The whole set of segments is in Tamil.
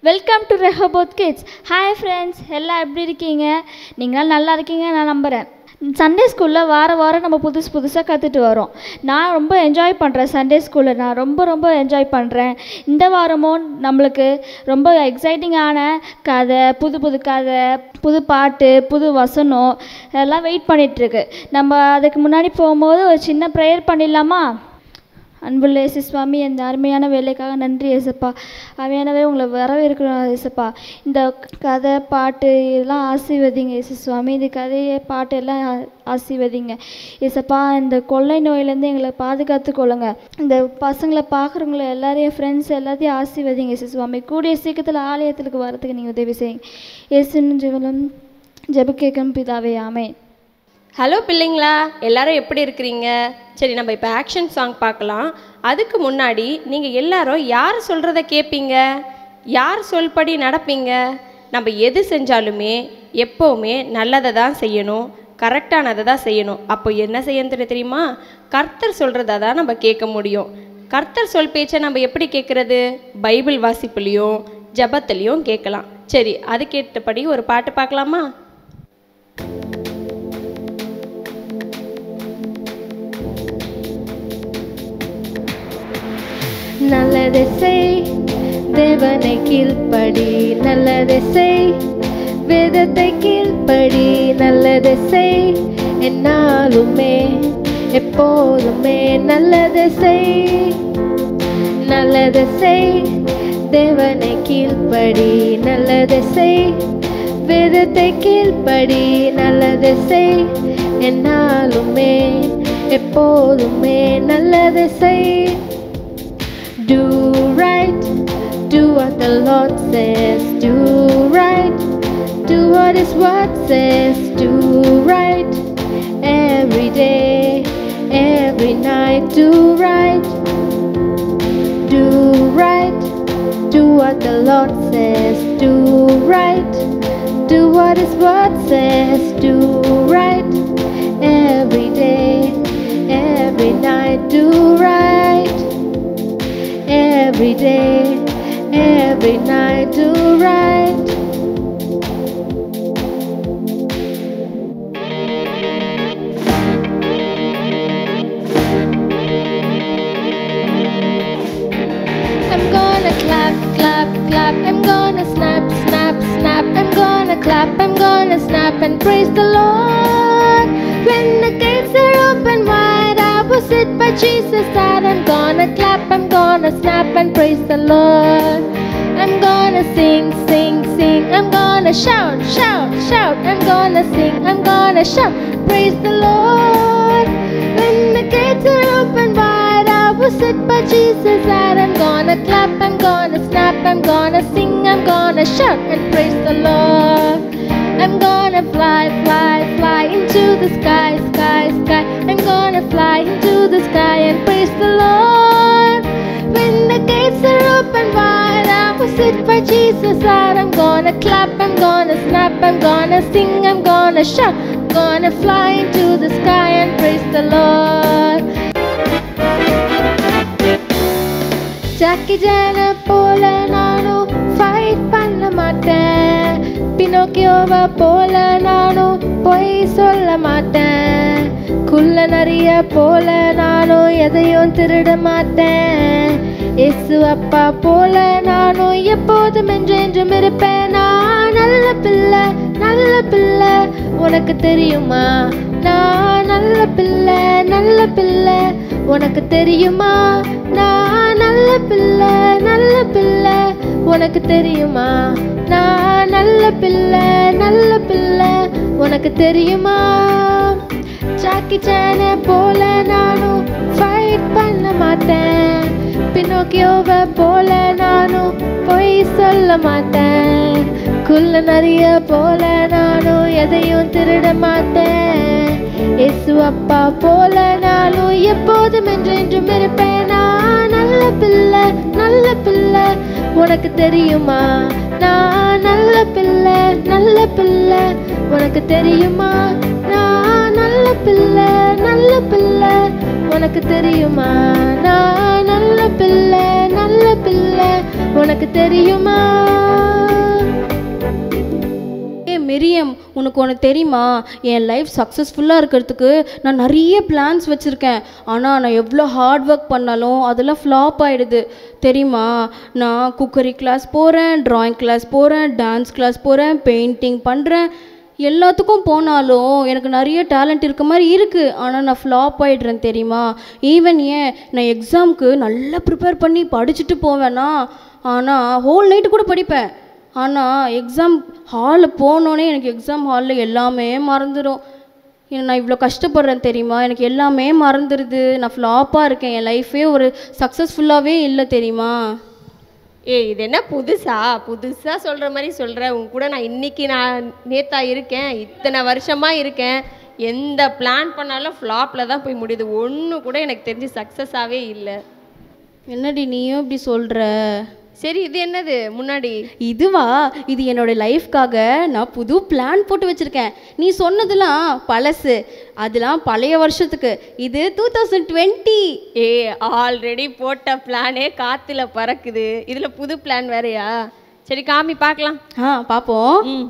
Welcome to Rehoboth kids hi friends எல்லாம் எப்படி இருக்கீங்க நீங்களாம் நல்லா இருக்கீங்க நான் நம்புகிறேன் சண்டே ஸ்கூலில் வார வாரம் நம்ம புதுசு புதுசாக கற்றுட்டு வரோம் நான் ரொம்ப என்ஜாய் பண்ணுறேன் சண்டே ஸ்கூலில் நான் ரொம்ப ரொம்ப என்ஜாய் பண்ணுறேன் இந்த வாரமும் நம்மளுக்கு ரொம்ப எக்ஸைட்டிங்கான கதை புது புது கதை புது பாட்டு புது வசனம் எல்லாம் வெயிட் பண்ணிகிட்ருக்கு நம்ம அதுக்கு முன்னாடி போகும்போது ஒரு சின்ன ப்ரேயர் பண்ணிடலாமா அன்புள்ள இயேசு சுவாமி இந்த அருமையான வேலைக்காக நன்றி ஏசப்பா அவையானவே உங்களை வரவேற்கிறோம் ஏசப்பா இந்த கதை பாட்டு இதெல்லாம் ஆசீர்வதிங்க இயேசு சுவாமி இந்த கதையை பாட்டு எல்லாம் ஆ- ஆசீர்வதிங்க ஏசப்பா இந்த கொள்ளை நோயிலேருந்து எங்களை பாதுகாத்து கொள்ளுங்க இந்த பசங்களை பார்க்குறவங்கள எல்லாரையும் ஃப்ரெண்ட்ஸ் எல்லாத்தையும் ஆசீர்வதிங்க இயேசு சுவாமி கூடிய சீக்கிரத்தில் ஆலயத்துக்கு வரதுக்கு நீங்கள் உதவி செய்யுங்க இயேசுன்னு ஜெபலம் ஜெப கேட்கும் பிதாவே ஆமென் ஹலோ பிள்ளைங்களா எல்லாரும் எப்படி இருக்கிறீங்க சரி நம்ம இப்போ ஆக்ஷன் சாங் பார்க்கலாம் அதுக்கு முன்னாடி நீங்கள் எல்லாரும் யார் சொல்கிறத கேட்பீங்க யார் சொல்படி நடப்பீங்க நம்ம எது செஞ்சாலுமே எப்போவுமே நல்லதை தான் செய்யணும் கரெக்டானதை தான் செய்யணும் அப்போ என்ன செய்யணும் தெரியுமா கர்த்தர் சொல்கிறத தான் நம்ம கேட்க முடியும் கர்த்தர் சொல் பேச்சை நம்ம எப்படி கேட்குறது பைபிள் வாசிப்புலேயும் ஜபத்துலேயும் கேட்கலாம் சரி அதுக்கேற்றபடி ஒரு பாட்டு பார்க்கலாமா நல்லதை செய் தேவனை கீழ்ப்படி நல்லதை செய் வேதத்தை கீழ்ப்படி நல்லதை செய் என்னாலுமே எப்போதுமே நல்லதை செய் நல்லதை செய் தேவனை கீழ்ப்படி நல்லதை செய் வேதத்தை கீழ்ப்படி நல்லதை செய் என்னாலுமே எப்போதுமே நல்லதை செய் Do right, do what the Lord says, do right, do what His word says, do right, every day, every night, do right, do right, do what the Lord says, do right, do what His word says, do right, every day, every night, do right every day, every night, do right. I'm gonna clap, clap, clap. I'm gonna snap, snap, snap. I'm gonna clap, I'm gonna snap and praise the Lord. When the gates are open wide, I will sit by Jesus' side. I'm gonna clap, I'm gonna snap and praise the Lord. I'm gonna sing, sing, sing. I'm gonna shout, shout, shout. I'm gonna sing, I'm gonna shout. Praise the Lord. When the gates are open wide, I will sit by Jesus' side. I'm gonna clap, I'm gonna snap, I'm gonna sing, I'm gonna shout and praise the Lord. I'm gonna fly, fly, fly into the sky, sky, sky. I'm gonna fly into the sky and praise the Lord. When the gates are open wide, I will sit by Jesus' side. I'm gonna clap, I'm gonna snap, I'm gonna sing, I'm gonna shout. Gonna fly into the sky and praise the Lord. Jackie ஜான போல நானும் ஃபைட் பண்ண மாட்டேன் பினோக்கியோவை போல நானும் பொய் சொல்ல மாட்டேன் குள்ள நிறைய போல நானும் எதையும் திருட மாட்டேன் இயேசு அப்பா போல நானும் எப்போதும் என்றென்றும் இருப்பேன் நான் நல்ல பிள்ளை நல்ல பிள்ளை உனக்கு தெரியுமா நான் நல்ல பிள்ளை நல்ல பிள்ளை உனக்கு தெரியுமா நான் நல்ல பிள்ளை நல்ல பிள்ளை உனக்கு தெரியுமா நான் நல்ல பிள்ளை நல்ல பிள்ளை உனக்கு தெரியுமா ஜாக்கி சான போல நானும் ஃபைட் பண்ண மாட்டேன் பினோக்கியோவை போல நானும் பொய் சொல்ல மாட்டேன் குள்ள நிறைய போல நானும் எதையும் திருட மாட்டேன் இயேசு அப்பா போல நானும் எப்போதும் என்றென்றும் இருப்பேன் நான் நல்ல பிள்ளை நல்ல பிள்ளை உனக்கு தெரியுமா நான் நல்ல பிள்ளை நல்ல பிள்ளை உனக்கு தெரியுமா நான் நல்ல பிள்ளை நல்ல பிள்ளை உனக்கு தெரியுமா நான் நல்ல பிள்ளை நல்ல பிள்ளை உனக்கு தெரியுமா மிரியம் உனக்கு ஒன்று தெரியுமா என் லைஃப் சக்ஸஸ்ஃபுல்லாக இருக்கிறதுக்கு நான் நிறைய பிளான்ஸ் வச்சுருக்கேன் ஆனால் நான் எவ்வளோ ஹார்ட் ஒர்க் பண்ணாலும் அதெல்லாம் ஃப்ளாப் ஆகிடுது தெரியுமா நான் குக்கரி கிளாஸ் போகிறேன் ட்ராயிங் கிளாஸ் போகிறேன் டான்ஸ் கிளாஸ் போகிறேன் பெயிண்டிங் பண்ணுறேன் எல்லாத்துக்கும் போனாலும் எனக்கு நிறைய டேலண்ட் இருக்க மாதிரி இருக்குது ஆனால் நான் ஃப்ளாப் ஆகிடுறேன் தெரியுமா ஈவன் ஏன் நான் எக்ஸாமுக்கு நல்லா ப்ரிப்பேர் பண்ணி படிச்சுட்டு போவேனா ஆனால் ஹோல் நைட்டு கூட படிப்பேன் ஆனால் எக்ஸாம் ஹாலில் போனோன்னே எனக்கு எக்ஸாம் ஹாலில் எல்லாமே மறந்துடும் ஏன் நான் இவ்வளோ கஷ்டப்படுறேன் தெரியுமா எனக்கு எல்லாமே மறந்துடுது நான் ஃப்ளாப்பாக இருக்கேன் என் லைஃபே ஒரு சக்ஸஸ்ஃபுல்லாகவே இல்லை தெரியுமா ஏய் இது என்ன புதுசா புதுசா சொல்ற மாதிரி சொல்ற உன் கூட நான் இன்னைக்கு நான் நேத்தா இருக்கேன் இத்தனை வருஷமா இருக்கேன் எந்த பிளான் பண்ணாலும் ஃப்ளாப்ல தான் போய் முடியுது ஒன்று கூட எனக்கு தெரிஞ்சு சக்ஸஸாகவே இல்லை என்னடி நீயும் இப்படி சொல்கிற சரி இது என்னது முன்னாடி இதுவா இது என்னோட லைஃப்காக நான் புது பிளான் போட்டு வச்சுருக்கேன் நீ சொன்னதெல்லாம் பழசு அதெல்லாம் பழைய வருஷத்துக்கு இது டூ தௌசண்ட் டுவெண்ட்டி ஏ ஆல்ரெடி போட்ட பிளானே காத்துல பறக்குது இதுல புது பிளான் வேறயா சரி காமி பார்க்கலாம் ஆ பார்ப்போம் ம்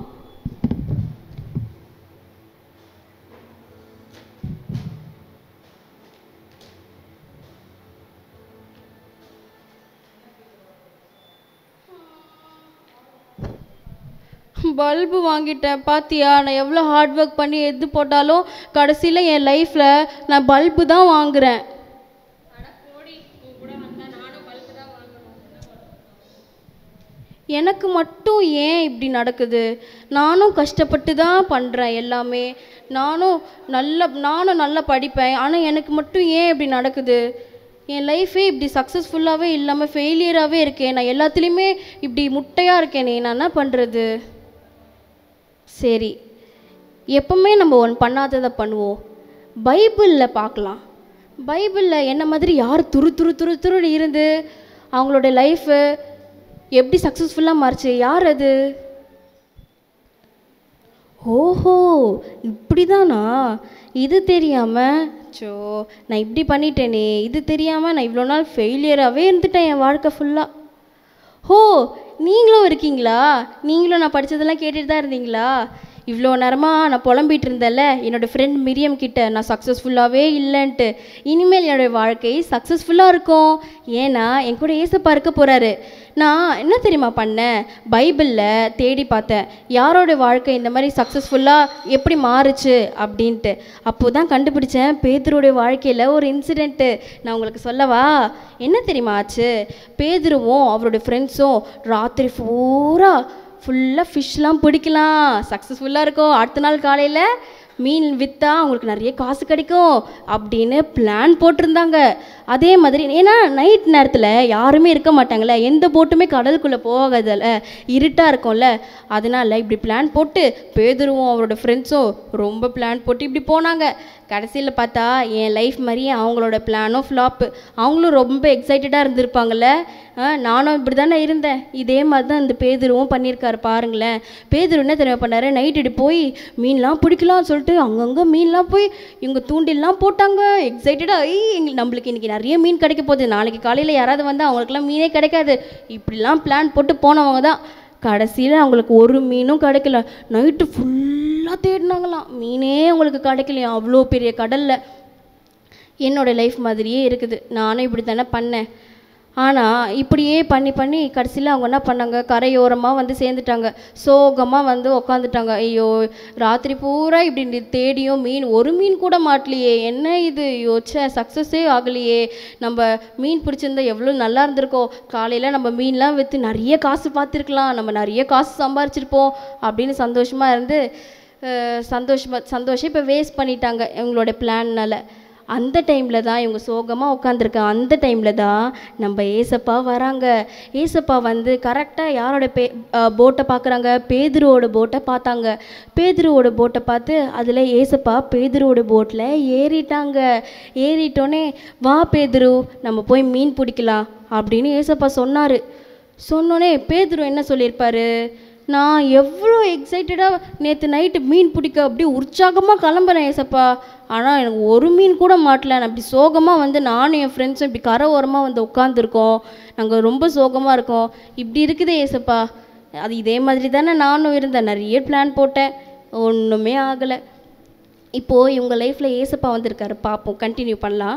பல்பு வாங்கிட்டேன் பாத்தியா நான் எவ்வளோ ஹார்ட் ஒர்க் பண்ணி எது போட்டாலும் கடைசியில் என் லைஃப்பில் நான் பல்பு தான் வாங்குறேன் எனக்கு மட்டும் ஏன் இப்படி நடக்குது நானும் கஷ்டப்பட்டு தான் பண்ணுறேன் எல்லாமே நானும் நல்ல நானும் நல்லா படிப்பேன் ஆனால் எனக்கு மட்டும் ஏன் இப்படி நடக்குது என் லைஃபே இப்படி சக்ஸஸ்ஃபுல்லாகவே இல்லாமல் ஃபெயிலியராகவே இருக்கேன் நான் எல்லாத்துலேயுமே இப்படி முட்டையாக இருக்கேனே நான் என்ன பண்ணுறது சரி எப்பவுமே நம்ம ஒன்று பண்ணாததை பண்ணுவோம் பைபிளில் பார்க்கலாம் பைபிளில் என்ன மாதிரி யார் துரு துரு துரு துருன்னு இருந்து அவங்களோட லைஃபு எப்படி சக்ஸஸ்ஃபுல்லாக மாறுச்சு யார் அது ஓஹோ இப்படிதானா இது தெரியாமல் சோ நான் இப்படி பண்ணிட்டேனே இது தெரியாமல் நான் இவ்வளோ நாள் ஃபெயிலியராகவே இருந்துட்டேன் என் வாழ்க்கை ஃபுல்லாக ஹோ நீங்களும் இருக்கீங்களா நீங்களும் நான் படித்ததெல்லாம் கேட்டுட்டு தான் இருந்தீங்களா இவ்வளோ நேரமாக நான் புலம்பிட்டு இருந்தேன்ல என்னோட ஃப்ரெண்ட் மிரியம் கிட்ட நான் சக்ஸஸ்ஃபுல்லாகவே இல்லைன்ட்டு இனிமேல் என்னோட வாழ்க்கை சக்ஸஸ்ஃபுல்லாக இருக்கும் ஏன்னா என் கூட ஏசப்பா இருக்க போகிறாரு நான் என்ன தெரியுமா பண்ணேன் பைபிளில் தேடி பார்த்தேன் யாரோட வாழ்க்கை இந்த மாதிரி சக்ஸஸ்ஃபுல்லாக எப்படி மாறுச்சு அப்படின்ட்டு அப்போ தான் கண்டுபிடிச்சேன் பேதுருடைய வாழ்க்கையில் ஒரு இன்சிடெண்ட்டு நான் உங்களுக்கு சொல்லவா என்ன தெரியுமா ஆச்சு பேதுருவும் அவருடைய ஃப்ரெண்ட்ஸும் ராத்திரி பூரா ஃபுல்லாக ஃபிஷ்லாம் பிடிக்கலாம் சக்ஸஸ்ஃபுல்லாக இருக்கும் அடுத்த நாள் காலையில் மீன் விற்றா அவங்களுக்கு நிறைய காசு கிடைக்கும் அப்படின்னு பிளான் போட்டிருந்தாங்க அதே மாதிரி ஏன்னா நைட் நேரத்தில் யாருமே இருக்க மாட்டாங்கல்ல எந்த போட்டுமே கடலுக்குள்ளே போகாதல்ல இருட்டாக இருக்கும்ல அதனால இப்படி பிளான் போட்டு பேதுருவும் அவரோட ஃப்ரெண்ட்ஸும் ரொம்ப பிளான் போட்டு இப்படி போனாங்க கடைசியில் பார்த்தா என் லைஃப் மாதிரியே அவங்களோட பிளானும் ஃப்ளாப்பு அவங்களும் ரொம்ப எக்ஸைட்டடாக இருந்திருப்பாங்கல்ல ஆ, நானும் இப்படி தானே இருந்தேன் இதே மாதிரி தான் இந்த பேதுருவும் பண்ணியிருக்காரு பாருங்களேன் பேதுரு என்ன தெரியுமா பண்ணாரு நைட் இப்படி போய் மீன்லாம் பிடிக்கலாம்னு சொல்லிட்டு அங்கங்கே மீன்லாம் போய் இவங்க தூண்டில்லாம் போட்டாங்க எக்ஸைட்டடாக ஐ எங்களுக்கு நம்மளுக்கு இன்றைக்கி நிறைய மீன் கிடைக்க போகுது நாளைக்கு காலையில் யாராவது வந்தால் அவங்களுக்குலாம் மீனே கிடைக்காது இப்படிலாம் பிளான் போட்டு போனவங்க தான் கடைசியில் அவங்களுக்கு ஒரு மீனும் கிடைக்கல நைட்டு ஃபுல்லாக தேடினாங்களாம் மீனே அவங்களுக்கு கிடைக்கலையா அவ்வளோ பெரிய கடலில் என்னோட லைஃப் மாதிரியே இருக்குது நானும் இப்படி தானே பண்ணேன் ஆனால் இப்படியே பண்ணி பண்ணி கடைசியில் அவங்க என்ன பண்ணாங்க கரையோரமாக வந்து சேர்ந்துட்டாங்க சோகமாக வந்து உக்காந்துட்டாங்க ஐயோ ராத்திரி பூரா இப்படி நி- தேடியும் மீன் ஒரு மீன் கூட மாட்டலையே என்ன இது யோச்சே சக்ஸஸே ஆகலையே நம்ம மீன் பிடிச்சிருந்தா எவ்வளோ நல்லா இருந்திருக்கோம் காலையில் நம்ம மீன்லாம் விற்று நிறைய காசு பார்த்துருக்கலாம் நம்ம நிறைய காசு சம்பாரிச்சிருப்போம் அப்படின்னு சந்தோஷமாக இருந்து அஹ், சந்தோஷமா சந்தோஷம் இப்போ வேஸ்ட் பண்ணிட்டாங்க இவங்களோட பிளான்னால அந்த டைமில் தான் இவங்க சோகமாக உட்காந்துருக்க அந்த டைமில் தான் நம்ம ஏசப்பா வராங்க ஏசப்பா வந்து கரெக்டாக யாரோட பே போட்டை பார்க்குறாங்க பேதுருவோட போட்டை பார்த்தாங்க பேதுருவோட போட்டை பார்த்து அதில் ஏசப்பா பேதுருவோட போட்டில் ஏறிட்டாங்க ஏறிட்டோன்னே வா பேதுரு நம்ம போய் மீன் பிடிக்கலாம் அப்படின்னு ஏசப்பா சொன்னார் சொன்னோன்னே பேதுரு என்ன சொல்லியிருப்பாரு நான் எவ்வளோ எக்ஸைட்டடாக நேற்று நைட்டு மீன் பிடிக்க அப்படியே உற்சாகமாக கிளம்புறேன் ஏசப்பா ஆனால் எனக்கு ஒரு மீன் கூட மாட்டல நான் அப்படி சோகமாக வந்து நானும் என் ஃப்ரெண்ட்ஸும் இப்படி கரை ஓரமாக வந்து உட்காந்துருக்கோம் நாங்கள் ரொம்ப சோகமாக இருக்கோம் இப்படி இருக்குதே ஏசப்பா அது இதே மாதிரி தானே நானும் இருந்தேன் நிறைய பிளான் போட்டேன் ஒன்றுமே ஆகலை இப்போது இவங்க லைஃப்பில் ஏசப்பா வந்திருக்காரு பார்ப்போம் கண்டினியூ பண்ணலாம்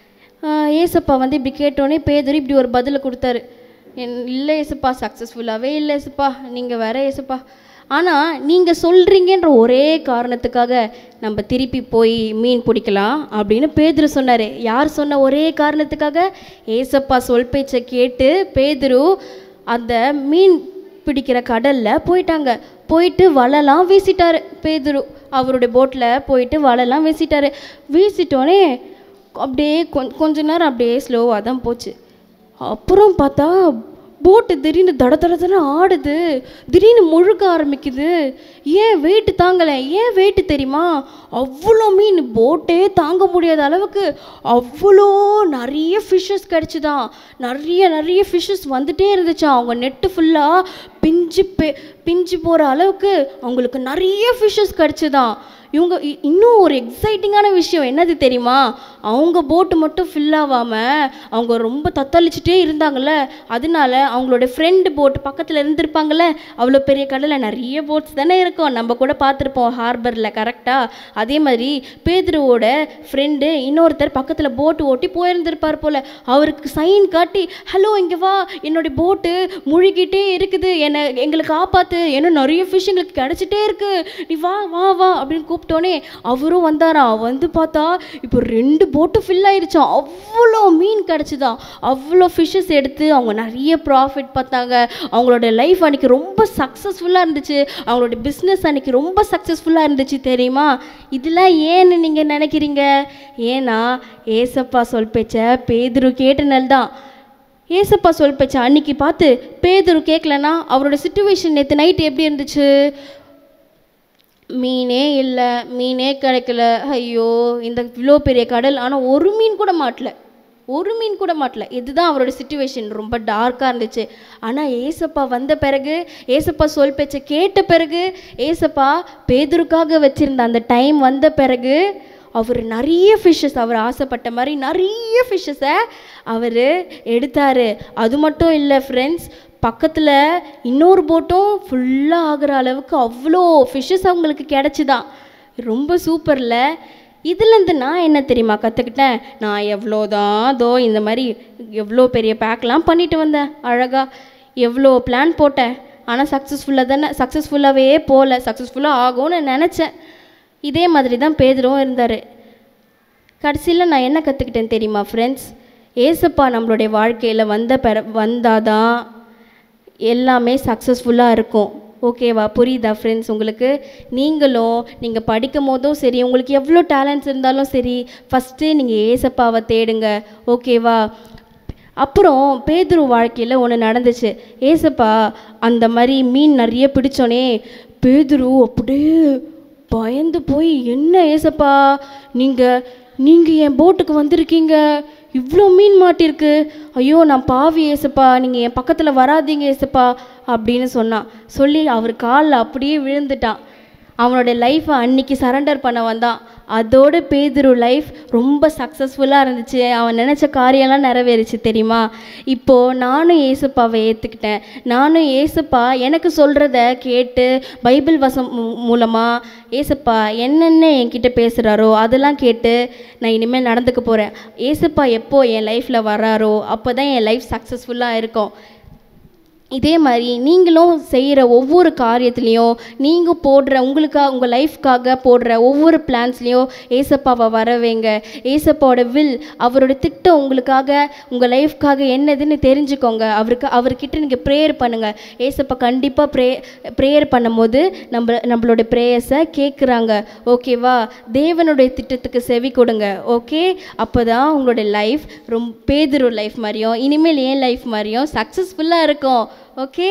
ஆஹ் ஏசப்பா வந்து இப்படி கேட்டோன்னே பேதர் இப்படி ஒரு பதிலை கொடுத்தாரு என் இல்லை ஏசப்பா சக்ஸஸ்ஃபுல்லாகவே இல்லை ஏசப்பா நீங்கள் வேற ஏசப்பா ஆனால் நீங்கள் சொல்கிறீங்கன்ற ஒரே காரணத்துக்காக நம்ம திருப்பி போய் மீன் பிடிக்கலாம் அப்படின்னு பேதுரு சொன்னார் யார் சொன்ன ஒரே காரணத்துக்காக ஏசப்பா சொல் பேச்சை கேட்டு பேதுரு அந்த மீன் பிடிக்கிற கடலில் போயிட்டாங்க போயிட்டு வலைலாம் வீசிட்டாரு பேதுரு அவருடைய போட்டில் போயிட்டு வலைலாம் வீசிட்டாரு வீசிட்டோன்னே அப்படியே கொஞ் கொஞ்ச நேரம் அப்படியே ஸ்லோவாக தான் போச்சு அப்புறம் பார்த்தா போட்டு திடீர்னு தட தட தட ஆடுது திடீர்னு முழுக்க ஆரம்பிக்குது ஏன் வெயிட்டு தாங்கலை ஏன் வெயிட்டு தெரியுமா அவ்வளோ மீன் போட்டே தாங்க முடியாத அளவுக்கு அவ்வளோ நிறைய ஃபிஷ்ஷஸ் கிடச்சிதான் நிறைய நிறைய ஃபிஷ்ஷஸ் வந்துட்டே இருந்துச்சாம் அவங்க நெட்டு ஃபுல்லாக பிஞ்சு பெ பிஞ்சு போகிற அளவுக்கு அவங்களுக்கு நிறைய ஃபிஷ்ஷஸ் கிடச்சிதான் இவங்க இ- இன்னும் ஒரு எக்ஸைட்டிங்கான விஷயம் என்னது தெரியுமா அவங்க போட்டு மட்டும் ஃபில் ஆகாமல் அவங்க ரொம்ப தத்தளிச்சுட்டே இருந்தாங்கல்ல அதனால அவங்களோட ஃப்ரெண்டு போட்டு பக்கத்தில் இருந்திருப்பாங்கல்ல அவ்வளோ பெரிய கடலில் நிறைய போட்ஸ் தானே இருக்கும் நம்ம கூட பார்த்துருப்போம் ஹார்பரில் கரெக்டாக அதே மாதிரி பேதுருவோட ஃப்ரெண்டு இன்னொருத்தர் பக்கத்தில் போட்டு ஓட்டி போயிருந்திருப்பார் போல் அவருக்கு சைன் காட்டி ஹலோ இங்கே வா என்னுடைய போட்டு முழுகிட்டே இருக்குது என்னை எங்களை காப்பாற்று ஏன்னா நிறைய ஃபிஷ் எங்களுக்கு கிடச்சிட்டே இருக்கு நீ வா வா வா அப்படின்னு கூப்பிட்டோன்னே அவரும் வந்தாராம் வந்து பார்த்தா இப்போ ரெண்டு போட்டு ஃபில் ஆயிருச்சாம் அவ்வளோ மீன் கிடச்சிதான் அவ்வளோ ஃபிஷ்ஷஸ் எடுத்து அவங்க நிறைய ப்ராஃபிட் பார்த்தாங்க அவங்களோட லைஃப் அன்னைக்கு ரொம்ப சக்ஸஸ்ஃபுல்லாக இருந்துச்சு அவங்களோட பிஸ்னஸ் அன்னைக்கு ரொம்ப சக்ஸஸ்ஃபுல்லாக இருந்துச்சு தெரியுமா இதெல்லாம் ஏன்னு நீங்கள் நினைக்கிறீங்க ஏன்னா ஏசப்பா சொல் பேச்ச பேதுரு கேட்டனால தான் ஏசப்பா சொல் பேச்ச அன்னைக்கு பார்த்து பேதுரு கேட்கலன்னா அவரோட சுச்சுவேஷன் நேற்று நைட் எப்படி இருந்துச்சு மீனே இல்லை மீனே கிடைக்கல ஐயோ இந்த இவ்வளோ பெரிய கடல் ஆனால் ஒரு மீன் கூட மாட்டல ஒரு மீன் கூட மாட்டல இதுதான் அவரோட சுச்சுவேஷன் ரொம்ப டார்க்காக இருந்துச்சு ஆனால் ஏசப்பா வந்த பிறகு ஏசப்பா சொல் பேச்சை கேட்ட பிறகு ஏசப்பா பேதுருக்காக வச்சிருந்த அந்த டைம் வந்த பிறகு அவர் நிறைய ஃபிஷ்ஷஸ் அவர் ஆசைப்பட்ட மாதிரி நிறைய ஃபிஷ்ஷஸை அவர் எடுத்தார் அது மட்டும் இல்லை ஃப்ரெண்ட்ஸ் பக்கத்தில் இன்னொரு போட்டும் ஃபுல்லாக ஆகிற அளவுக்கு அவ்வளோ ஃபிஷ்ஷஸ் அவங்களுக்கு கிடச்சிதான் ரொம்ப சூப்பரில் இதுலேருந்து நான் என்ன தெரியுமா கற்றுக்கிட்டேன் நான் எவ்வளோதான் தோ இந்த மாதிரி எவ்வளோ பெரிய பேக்லாம் பண்ணிட்டு வந்தேன் அழகாக எவ்வளோ பிளான் போட்டேன் ஆனால் சக்ஸஸ்ஃபுல்லாக தானே சக்ஸஸ்ஃபுல்லாகவே போகல சக்ஸஸ்ஃபுல்லாக ஆகும்னு நினச்சேன் இதே மாதிரி தான் பேதரும் இருந்தார் கடைசியில் நான் என்ன கற்றுக்கிட்டேன் தெரியுமா ஃப்ரெண்ட்ஸ் ஏசப்பா நம்மளுடைய வாழ்க்கையில் வந்த பெற வந்தாதான் எல்லாமே சக்ஸஸ்ஃபுல்லாக இருக்கும் ஓகேவா புரியுதா ஃப்ரெண்ட்ஸ் உங்களுக்கு நீங்களும் நீங்கள் படிக்கும் போதும் சரி உங்களுக்கு எவ்வளோ டேலண்ட்ஸ் இருந்தாலும் சரி ஃபஸ்ட்டு நீங்கள் ஏசப்பாவை தேடுங்க ஓகேவா அப்புறம் பேதுரு வாழ்க்கையில் ஒன்று நடந்துச்சு ஏசப்பா அந்த மாதிரி மீன் நிறைய பிடிச்சோனே பேதுரு அப்படியே பயந்து போய் என்ன ஏசப்பா நீங்கள் நீங்கள் என் போட்டுக்கு வந்திருக்கீங்க இவ்வளோ மீன் மாட்டிருக்கு ஐயோ நான் பாவி ஏசப்பா நீங்கள் என் பக்கத்தில் வராதீங்க ஏசப்பா அப்படின்னு சொன்னான் சொல்லி அவர் காலில் அப்படியே விழுந்துட்டான் அவனோட லைஃப்பை அன்னைக்கு சரண்டர் பண்ண வந்தான் அதோட பேதுரு லைஃப் ரொம்ப சக்ஸஸ்ஃபுல்லாக இருந்துச்சு அவன் நினச்ச காரியம்லாம் நிறைவேறுச்சு தெரியுமா இப்போது நானும் ஏசப்பாவை ஏற்றுக்கிட்டேன் நானும் ஏசப்பா எனக்கு சொல்கிறத கேட்டு பைபிள் வசம் மூ- மூலமாக ஏசப்பா என்னென்ன என்கிட்ட பேசுகிறாரோ அதெல்லாம் கேட்டு நான் இனிமேல் நடந்துக்க போகிறேன் ஏசப்பா எப்போ என் லைஃப்பில் வராரோ அப்போ தான் என் லைஃப் சக்ஸஸ்ஃபுல்லாக இருக்கும் இதே மாதிரி நீங்களும் செய்கிற ஒவ்வொரு காரியத்துலேயும் நீங்கள் போடுற உங்களுக்காக உங்கள் லைஃப்காக போடுற ஒவ்வொரு பிளான்ஸ்லேயும் ஏசப்பாவை வரவேங்க ஏசப்பாவோட வில் அவரோட திட்டம் உங்களுக்காக உங்கள் லைஃப்காக என்னதுன்னு தெரிஞ்சுக்கோங்க அவருக்கு அவர்கிட்ட நீங்கள் ப்ரேயர் பண்ணுங்கள் ஏசப்பா கண்டிப்பாக ப்ரே ப்ரேயர் பண்ணும்போது நம்ம நம்மளோட ப்ரேயர்ஸை கேட்குறாங்க ஓகேவா தேவனுடைய திட்டத்துக்கு செவி கொடுங்க ஓகே அப்போ தான் உங்களோட லைஃப் ரொம்ப பேதுரு லைஃப் மாதிரியும் இனிமேல் என் லைஃப் மாதிரியும் சக்ஸஸ்ஃபுல்லாக இருக்கும் ஓகே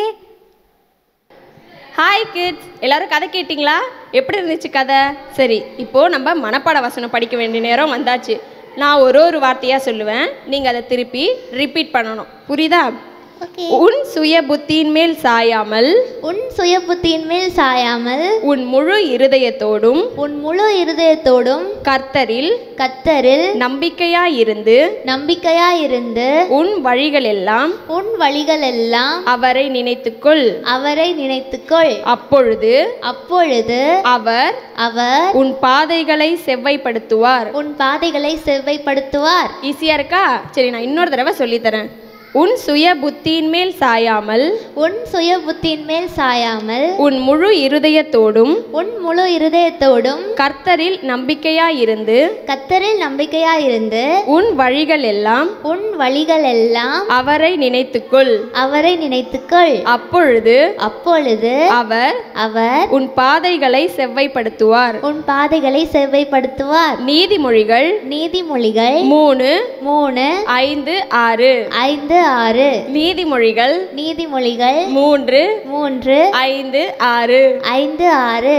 ஹாய் கிட்ஸ் எல்லாரும் கதை கேட்டிங்களா எப்படி இருந்துச்சு கதை சரி இப்போ நம்ம மனப்பாட வசனம் படிக்க வேண்டிய நேரம் வந்தாச்சு நான் ஒரு ஒரு வார்த்தையாக சொல்லுவேன் நீங்கள் அதை திருப்பி ரிப்பீட் பண்ணணும் புரியுதா ஓகே உன் சுய புத்தியின் மேல் சாயாமல் உன் சுய புத்தியின் மேல் சாயாமல் உன் முழு இருதயத்தோடும் உன் முழு இருதயத்தோடும் கர்த்தரில் கத்தரில் நம்பிக்கையாயிருந்து நம்பிக்கையாயிருந்து உன் வழிகளெல்லாம் உன் வழிகளெல்லாம் அவரை நினைத்துக்கொள் அவரை நினைத்துக்கொள் அப்பொழுது அப்பொழுது அவர் அவர் உன் பாதைகளை செவ்வைப்படுத்துவார் உன் பாதைகளை செவ்வைப்படுத்துவார் ஈஸியா இருக்கா சரி நான் இன்னொரு தடவை சொல்லித்தரேன் உன் சுய புத்தியின் மேல் சாயாமல் உன் சுய புத்தியின் மேல் சாயாமல் உன் முழு இருதயத்தோடும் உன் முழு இருதயத்தோடும் கர்த்தரில் நம்பிக்கையாயிருந்து கத்தரில் நம்பிக்கையாயிருந்து உன் வழிகளெல்லாம் உன் வழிகளெல்லாம் அவரை நினைத்துக்கொள் அவரை நினைத்துக்கொள் அப்பொழுது அப்பொழுது அவர் அவர் உன் பாதைகளை செவ்வைப்படுத்துவார் உன் பாதைகளை செவ்வைப்படுத்துவார் நீதிமொழிகள் நீதிமொழிகள் மூணு மூணு ஐந்து ஆறு ஐந்து ஆறு நீதிமொழிகள் நீதிமொழிகள் மூன்று மூன்று ஐந்து ஆறு ஐந்து ஆறு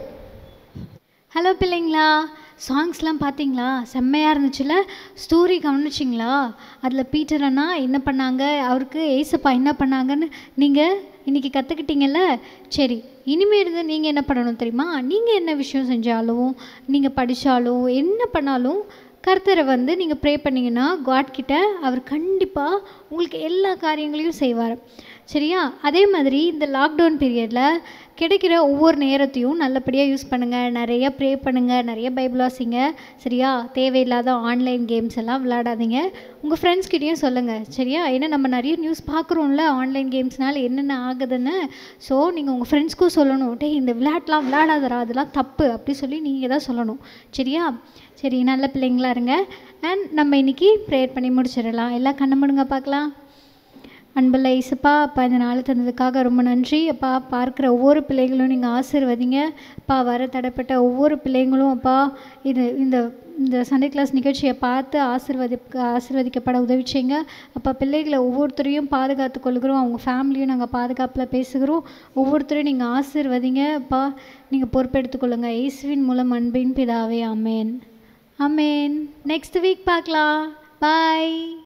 ஹலோ பிள்ளைங்களா சாங்ஸ்லாம் பார்த்தீங்களா செம்மையாக இருந்துச்சுல ஸ்டோரி கவனிச்சிங்களா அதில் பீட்டர் அண்ணா என்ன பண்ணாங்க அவருக்கு ஏசப்பா என்ன பண்ணாங்கன்னு நீங்கள் இன்றைக்கி கற்றுக்கிட்டீங்கல்ல சரி இனிமேல் இருந்து நீங்கள் என்ன பண்ணணும் தெரியுமா நீங்கள் என்ன விஷயம் செஞ்சாலும் நீங்கள் படித்தாலும் என்ன பண்ணாலும் கர்த்தரை வந்து நீங்கள் ப்ரே பண்ணிங்கன்னா காட் கிட்ட அவர் கண்டிப்பாக உங்களுக்கு எல்லா காரியங்களையும் செய்வார் சரியா அதே மாதிரி இந்த லாக்டவுன் பீரியடில் கிடைக்கிற ஒவ்வொரு நேரத்தையும் நல்லபடியாக யூஸ் பண்ணுங்கள் நிறைய ப்ரே பண்ணுங்கள் நிறைய பைபிள் வாசிங்க சரியா தேவையில்லாத ஆன்லைன் கேம்ஸ் எல்லாம் விளையாடாதீங்க உங்கள் ஃப்ரெண்ட்ஸ்கிட்டையும் சொல்லுங்கள் சரியா ஏன்னா நம்ம நிறைய நியூஸ் பார்க்குறோம்ல ஆன்லைன் கேம்ஸ்னால என்னென்ன ஆகுதுன்னு ஸோ நீங்கள் உங்கள் ஃப்ரெண்ட்ஸ்க்கும் சொல்லணும் டேய் இந்த விளையாட்டுலாம் விளையாடாதடா அதெல்லாம் தப்பு அப்படி சொல்லி நீங்கள் தான் சொல்லணும் சரியா சரி நல்ல பிள்ளைங்களா இருங்க அண்ட் நம்ம இன்னைக்கு ப்ரேயர் பண்ணி முடிச்சிடலாம் எல்லாம் கண்ண முடுங்க பார்க்கலாம் அன்புள்ள இசப்பா அப்பா இந்த நாள் தந்ததுக்காக ரொம்ப நன்றி அப்பா பார்க்குற ஒவ்வொரு பிள்ளைகளும் நீங்கள் ஆசீர்வதிங்க அப்பா வர தடைப்பட்ட ஒவ்வொரு பிள்ளைங்களும் அப்பா இது இந்த இந்த சண்டே கிளாஸ் நிகழ்ச்சியை பார்த்து ஆசீர்வதி ஆசீர்வதிக்கப்பட உதவி செய்யுங்க அப்பா பிள்ளைகளை ஒவ்வொருத்தரையும் பாதுகாத்து கொள்கிறோம் அவங்க ஃபேமிலியும் நாங்கள் பாதுகாப்பில் பேசுகிறோம் ஒவ்வொருத்தரையும் நீங்கள் ஆசீர்வதிங்க அப்பா நீங்கள் பொறுப்பெடுத்துக்கொள்ளுங்க இயேசுவின் மூலம் அன்பின் பிதாவே அமேன் அமேன் நெக்ஸ்ட் வீக் பார்க்கலாம் பாய்